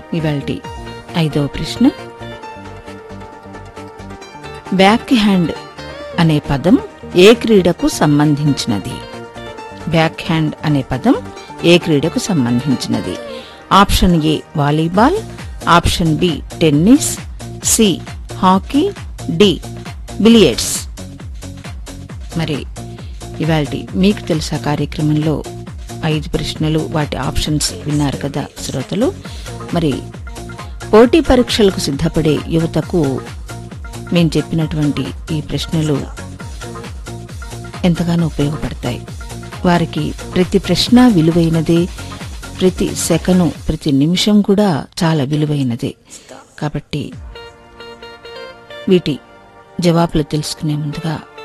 ఇవాల్టి ఐదవ ప్రశ్న బ్యాక్ హ్యాండ్ అనే పదం ఏ క్రీడకు సంబంధించినది బ్యాక్ హ్యాండ్ అనే పదం ఏ క్రీడకు సంబంధించినది option A volleyball option B tennis C hockey D billiards మరి ఇవాళ మీకు తెలుసా కార్యక్రమంలో ఐదు ప్రశ్నలు వాటి ఆప్షన్స్ విన్నారు కదా శ్రోతలు మరి పోటీ పరీక్షలకు సిద్ధపడే యువతకు మేము చెప్పినటువంటి ఈ ప్రశ్నలు ఎంతగానో ఉపయోగపడతాయి వారికి ప్రతి ప్రశ్న విలువైనదే ప్రతి సెకను ప్రతి నిమిషం కూడా చాలా విలువైనదే కాబట్టి వీటి జవాబులు తెలుసుకునే ముందుగా